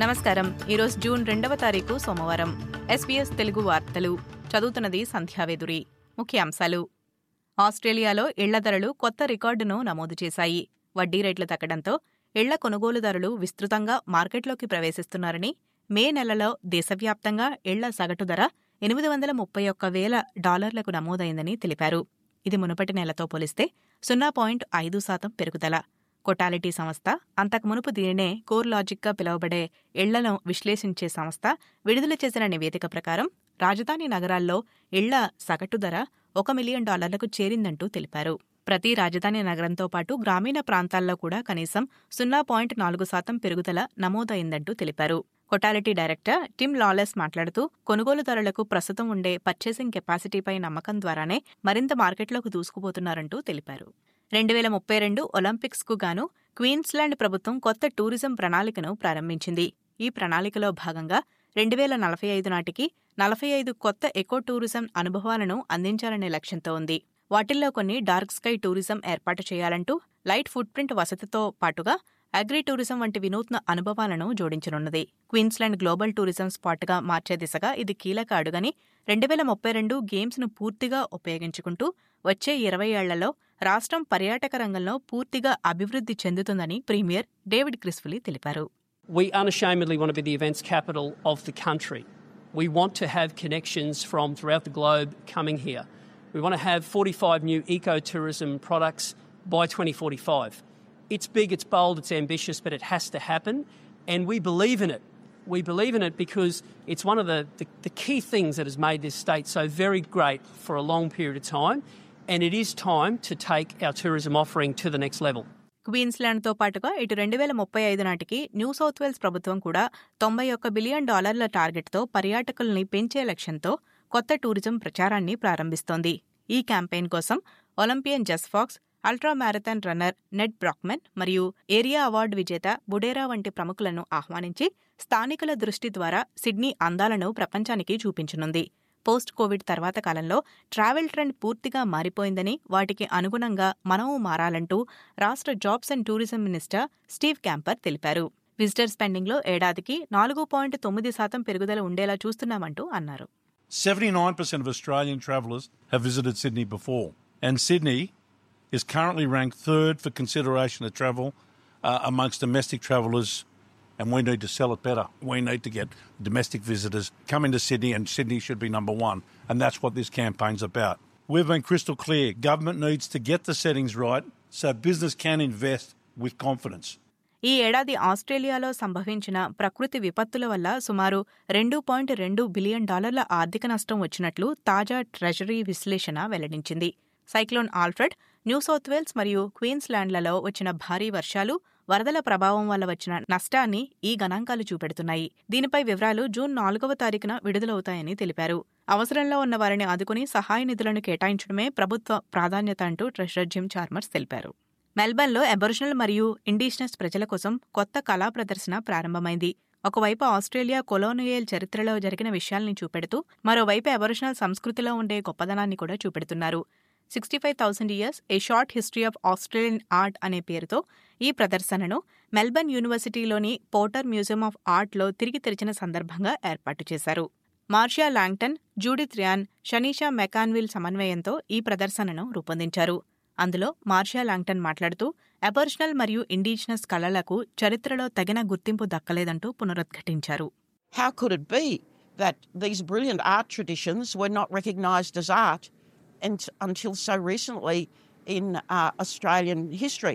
నమస్కారం ఈరోజు జూన్ రెండవ తారీఖు సోమవారం ఎస్బీఎస్ తెలుగు వార్తలు చదువుతున్నది సంధ్యావేదురి ముఖ్యాంశాలు ఆస్ట్రేలియాలో ఇళ్ల ధరలు కొత్త రికార్డును నమోదు చేశాయి వడ్డీ రేట్లు తగ్గడంతో ఇళ్ల కొనుగోలుదారులు విస్తృతంగా మార్కెట్లోకి ప్రవేశిస్తున్నారని మే నెలలో దేశవ్యాప్తంగా ఇళ్ల సగటు ధర ఎనిమిది వందల ముప్పై ఒక్క వేల డాలర్లకు నమోదైందని తెలిపారు ఇది మునుపటి నెలతో పోలిస్తే సున్నా పాయింట్ ఐదు శాతం పెరుగుదల కొటాలిటీ సంస్థ అంతకు మునుపు దీనినే కోర్ లాజిక్గా పిలువబడే ఇళ్లను విశ్లేషించే సంస్థ విడుదల చేసిన నివేదిక ప్రకారం రాజధాని నగరాల్లో ఇళ్ల సగటు ధర ఒక మిలియన్ డాలర్లకు చేరిందంటూ తెలిపారు ప్రతి రాజధాని నగరంతో పాటు గ్రామీణ ప్రాంతాల్లో కూడా కనీసం సున్నా పాయింట్ నాలుగు శాతం పెరుగుదల నమోదైందంటూ తెలిపారు కొటాలిటీ డైరెక్టర్ టిమ్ లాలెస్ మాట్లాడుతూ కొనుగోలుదారులకు ప్రస్తుతం ఉండే పర్చేసింగ్ కెపాసిటీపై నమ్మకం ద్వారానే మరింత మార్కెట్లోకి దూసుకుపోతున్నారంటూ తెలిపారు రెండు వేల ముప్పై రెండు ఒలింపిక్స్కు గాను క్వీన్స్లాండ్ ప్రభుత్వం కొత్త టూరిజం ప్రణాళికను ప్రారంభించింది ఈ ప్రణాళికలో భాగంగా రెండు వేల నలభై ఐదు నాటికి నలభై ఐదు కొత్త ఎకో టూరిజం అనుభవాలను అందించాలనే లక్ష్యంతో ఉంది వాటిల్లో కొన్ని డార్క్ స్కై టూరిజం ఏర్పాటు చేయాలంటూ లైట్ ఫుట్ ప్రింట్ వసతితో పాటుగా అగ్రి టూరిజం వంటి వినూత్న అనుభవాలను జోడించనున్నది క్వీన్స్లాండ్ గ్లోబల్ టూరిజం స్పాట్గా మార్చే దిశగా ఇది కీలక అడుగని రెండు వేల ముప్పై రెండు గేమ్స్ను పూర్తిగా ఉపయోగించుకుంటూ వచ్చే ఇరవై ఏళ్లలో రాష్ట్రం పర్యాటక రంగంలో పూర్తిగా అభివృద్ధి చెందుతుందని ప్రీమియర్ డేవిడ్ క్రిస్ఫులీ తెలిపారు We unashamedly want to be the events capital of the country. We want to have connections from throughout the globe coming here. We want to have 45 new ecotourism products by 2045. It's big, it's bold, it's ambitious, but it has to happen, and we believe in it. We believe in it because it's one of the, the, the key things that has made this state so very great for a long period of time, and it is time to take our tourism offering to the next level. క్వీన్స్లాండ్తో పాటుగా ఇటు రెండు వేల ముప్పై ఐదు నాటికి new South Wales ప్రభుత్వం కూడా తొంభై ఒక్క బిలియన్ డాలర్ల టార్గెట్తో పర్యాటకుల్ని పెంచే లక్ష్యంతో కొత్త టూరిజం ప్రచారాన్ని ప్రారంభిస్తోంది ఈ క్యాంపెయిన్ కోసం Olympian Jess Fox ultra marathon runner Ned Brockman మరియు ఏరియా అవార్డు విజేత బుడేరా వంటి ప్రముఖులను ఆహ్వానించి స్థానికుల దృష్టి ద్వారా సిడ్నీ అందాలను ప్రపంచానికి చూపించనుంది పోస్ట్ కోవిడ్ తర్వాత కాలంలో ట్రావెల్ ట్రెండ్ పూర్తిగా మారిపోయిందని వాటికి అనుగుణంగా మనము మారాలంటూ రాష్ట్ర jobs and tourism minister Steve Kamper తెలిపారు విజిటర్ స్పెండింగ్లో ఏడాదికి నాలుగు పాయింట్ తొమ్మిది శాతం పెరుగుదల ఉండేలా చూస్తున్నామంటూ అన్నారు 79% of Australian travellers have visited Sydney before, and Sydney is currently ranked third for consideration of travel uh, amongst domestic travellers, and we need to sell it better. We need to get domestic visitors coming to Sydney, and Sydney should be number one, and that's what this campaign's about. We've been crystal clear government needs to get the settings right so business can invest with confidence. ఈ ఏడాది ఆస్ట్రేలియాలో సంభవించిన ప్రకృతి విపత్తుల వల్ల సుమారు రెండు point రెండు బిలియన్ డాలర్ల ఆర్థిక నష్టం వచ్చినట్లు తాజా ట్రెజరీ విశ్లేషణ వెల్లడించింది cyclone Alfred New South Wales మరియు క్వీన్స్లాండ్లలో వచ్చిన భారీ వర్షాలు వరదల ప్రభావం వల్ల వచ్చిన నష్టాన్ని ఈ గణాంకాలు చూపెడుతున్నాయి దీనిపై వివరాలు జూన్ నాలుగవ తారీఖున విడుదలవుతాయని తెలిపారు అవసరంలో ఉన్న వారిని ఆదుకుని సహాయ నిధులను కేటాయించడమే ప్రభుత్వ ప్రాధాన్యత అంటూ ట్రెషరర్ జిమ్ చార్మర్స్ తెలిపారు మెల్బర్న్లో అబొరిజినల్ మరియు ఇండిజినస్ ప్రజల కోసం కొత్త కళా ప్రదర్శన ప్రారంభమైంది ఒకవైపు ఆస్ట్రేలియా కొలోనియల్ చరిత్రలో జరిగిన విషయాల్ని చూపెడుతూ మరోవైపు అబొరిజినల్ సంస్కృతిలో ఉండే గొప్పదనాన్ని కూడా చూపెడుతున్నారు sixty five thousand years a short history of Australian art అనే పేరుతో ఈ ప్రదర్శనను మెల్బర్న్ యూనివర్సిటీలోని పోటర్ మ్యూజియం ఆఫ్ ఆర్ట్లో తిరిగి తెరిచిన సందర్భంగా ఏర్పాటు చేశారు Marcia Langton Judith Ryan Shanisha McConville సమన్వయంతో ఈ ప్రదర్శనను రూపొందించారు అందులో మార్షియా లాంగ్టన్ మాట్లాడుతూ అబొరిజినల్ మరియు ఇండిజినస్ కళలకు చరిత్రలో తగిన గుర్తింపు దక్కలేదంటూ పునరుద్ఘాటించారు How could it be that these brilliant art traditions were not recognised as art and, until so recently in uh, Australian history?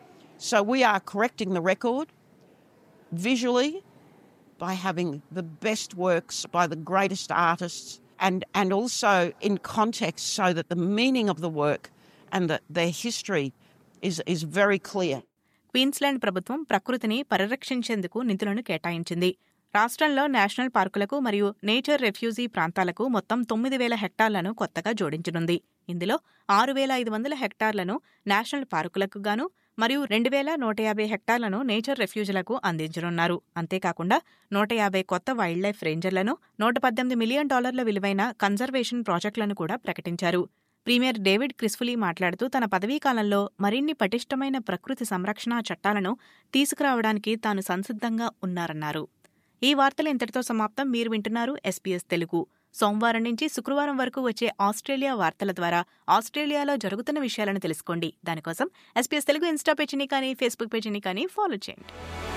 So we are correcting the record visually by having the best works by the greatest artists and, and also in context so that the meaning of the work and the, their history is, is very clear. Queensland ప్రభుత్వం ప్రకృతిని పరిరక్షించేందుకు నిధులను కేటాయించింది రాష్ట్రంలో national పార్కులకు మరియు nature refugee ప్రాంతాలకు మొత్తం తొమ్మిది వేల హెక్టార్లను కొత్తగా జోడించనుంది ఇందులో ఆరు వేల ఐదు వందల హెక్టార్లను నేషనల్ పార్కులకు గాను మరియు రెండు వేల నూట యాభై హెక్టార్లను నేచర్ రెఫ్యూజులకు అందించనున్నారు అంతేకాకుండా నూట యాభై కొత్త వైల్డ్ లైఫ్ రేంజర్లను నూట పద్దెనిమిది మిలియన్ డాలర్ల విలువైన కన్జర్వేషన్ ప్రాజెక్టులను కూడా ప్రకటించారు ప్రీమియర్ డేవిడ్ క్రిస్ఫులీ మాట్లాడుతూ తన పదవీకాలంలో మరిన్ని పటిష్టమైన ప్రకృతి సంరక్షణ చట్టాలను తీసుకురావడానికి తాను సంసిద్ధంగా ఉన్నారన్నారు ఈ వార్తలు ఇంతటితో సమాప్తం మీరు వింటున్నారు ఎస్పీఎస్ తెలుగు సోమవారం నుంచి శుక్రవారం వరకు వచ్చే ఆస్ట్రేలియా వార్తల ద్వారా ఆస్ట్రేలియాలో జరుగుతున్న విషయాలను తెలుసుకోండి దానికోసం ఎస్పీఎస్ తెలుగు ఇన్స్టా పేజీని కానీ ఫేస్బుక్ పేజీని కానీ ఫాలో చేయండి